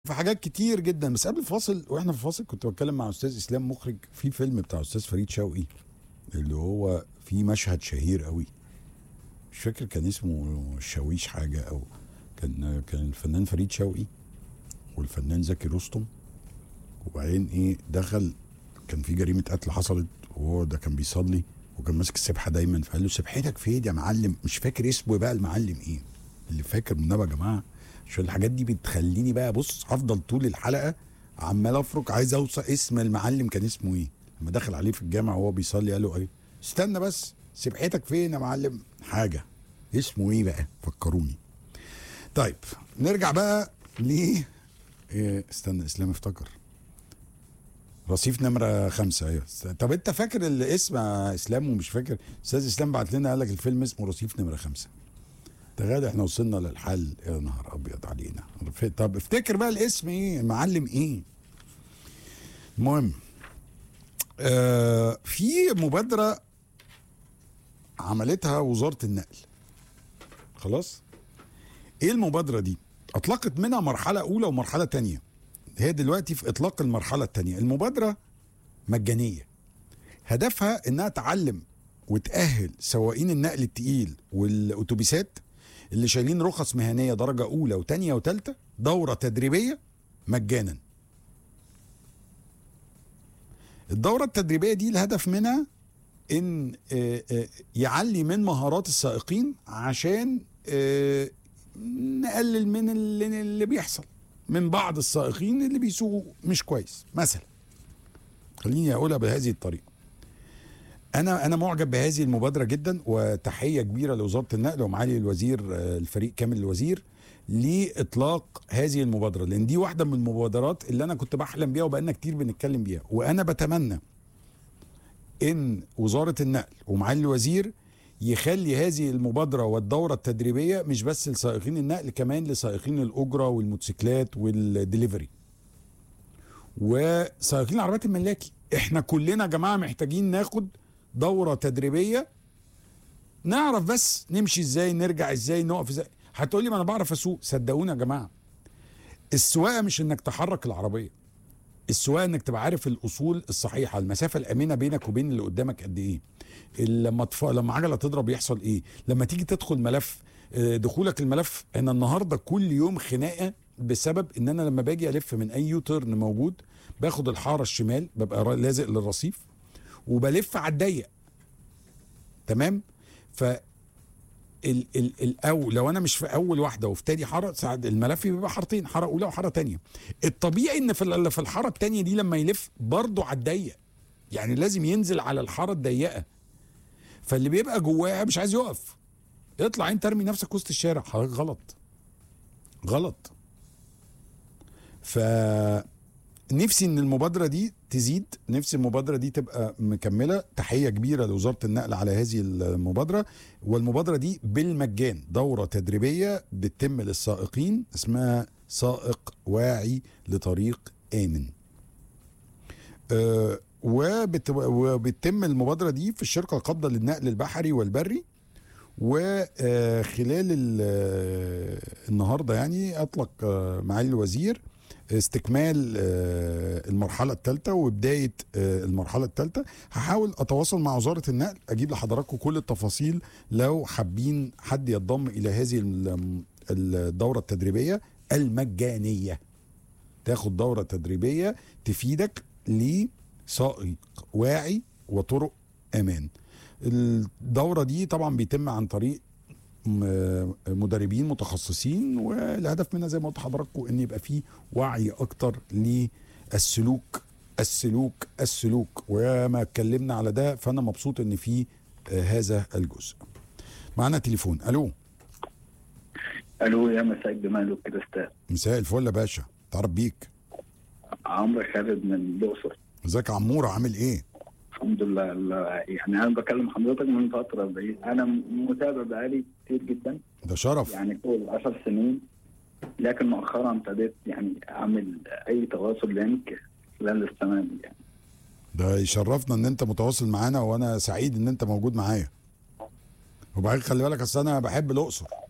في حاجات كتير جدا بس قبل الفاصل واحنا في الفاصل كنت بتكلم مع استاذ اسلام مخرج في فيلم بتاع استاذ فريد شوقي اللي هو في مشهد شهير قوي مش فاكر كان اسمه الشاويش حاجه او كان كان الفنان فريد شوقي والفنان زكي رستم وبعدين ايه دخل كان في جريمه قتل حصلت وهو ده كان بيصلي وكان ماسك السبحه دايما فقال له سبحتك فين يا معلم مش فاكر اسمه بقى المعلم ايه اللي فاكر منها يا جماعه عشان الحاجات دي بتخليني بقى بص هفضل طول الحلقه عمال افرك عايز اوصل اسم المعلم كان اسمه ايه لما دخل عليه في الجامع وهو بيصلي قال له ايه استنى بس سبحتك فين يا معلم حاجه اسمه ايه بقى فكروني طيب نرجع بقى ل إيه استنى اسلام افتكر رصيف نمرة خمسة ايوه طب انت فاكر الاسم يا اسلام ومش فاكر استاذ اسلام بعت لنا قال لك الفيلم اسمه رصيف نمرة خمسة تغادى احنا وصلنا للحل يا نهار ابيض علينا طب افتكر بقى الاسم ايه معلم ايه المهم آه في مبادرة عملتها وزارة النقل خلاص ايه المبادرة دي اطلقت منها مرحلة اولى ومرحلة تانية هي دلوقتي في اطلاق المرحلة التانية المبادرة مجانية هدفها انها تعلم وتأهل سواقين النقل التقيل والاتوبيسات اللي شايلين رخص مهنيه درجه اولى وثانيه وثالثه دوره تدريبيه مجانا. الدوره التدريبيه دي الهدف منها ان يعلي من مهارات السائقين عشان نقلل من اللي بيحصل من بعض السائقين اللي بيسوقوا مش كويس مثلا خليني اقولها بهذه الطريقه انا انا معجب بهذه المبادره جدا وتحيه كبيره لوزاره النقل ومعالي الوزير الفريق كامل الوزير لاطلاق هذه المبادره لان دي واحده من المبادرات اللي انا كنت بحلم بيها وبقالنا كتير بنتكلم بيها وانا بتمنى ان وزاره النقل ومعالي الوزير يخلي هذه المبادره والدوره التدريبيه مش بس لسائقين النقل كمان لسائقين الاجره والموتوسيكلات والدليفري وسائقين العربيات الملاكي احنا كلنا يا جماعه محتاجين ناخد دوره تدريبيه نعرف بس نمشي ازاي نرجع ازاي نقف ازاي هتقولي ما انا بعرف اسوق صدقوني يا جماعه السواقه مش انك تحرك العربيه السواقه انك تبقى عارف الاصول الصحيحه المسافه الامنه بينك وبين اللي قدامك قد ايه لما تف... لما عجله تضرب يحصل ايه لما تيجي تدخل ملف دخولك الملف انا النهارده كل يوم خناقه بسبب ان انا لما باجي الف من اي يو تيرن موجود باخد الحاره الشمال ببقى لازق للرصيف وبلف على الضيق تمام ف ال ال الأو لو انا مش في اول واحده وفي تاني حاره ساعد الملف بيبقى حارتين حاره اولى وحاره تانية الطبيعي ان في في الحاره التانية دي لما يلف برضه على الضيق يعني لازم ينزل على الحاره الضيقه فاللي بيبقى جواها مش عايز يقف اطلع انت ارمي نفسك وسط الشارع حضرتك غلط غلط ف نفسي ان المبادره دي تزيد نفسي المبادره دي تبقى مكمله تحيه كبيره لوزاره النقل على هذه المبادره والمبادره دي بالمجان دوره تدريبيه بتتم للسائقين اسمها سائق واعي لطريق امن أه وبت وبتتم المبادره دي في الشركه القابضه للنقل البحري والبري وخلال النهارده يعني اطلق معالي الوزير استكمال المرحله الثالثه وبدايه المرحله الثالثه هحاول اتواصل مع وزاره النقل اجيب لحضراتكم كل التفاصيل لو حابين حد ينضم الى هذه الدوره التدريبيه المجانيه تاخد دوره تدريبيه تفيدك لسائق واعي وطرق امان الدوره دي طبعا بيتم عن طريق مدربين متخصصين والهدف منها زي ما قلت لحضراتكم ان يبقى في وعي اكتر للسلوك السلوك السلوك وما اتكلمنا على ده فانا مبسوط ان في هذا الجزء معنا تليفون الو الو يا مساء الجمال والكريستال مساء الفل يا باشا تعرف بيك عمرو خالد من الاقصر ازيك يا عموره عامل ايه الحمد لله يعني انا بكلم حضرتك من فتره بعيد انا متابع بقالي كتير جدا ده شرف يعني فوق 10 سنين لكن مؤخرا ابتديت يعني اعمل اي تواصل لينك خلال السنه دي يعني ده يشرفنا ان انت متواصل معانا وانا سعيد ان انت موجود معايا وبعدين خلي بالك اصل انا بحب الاقصر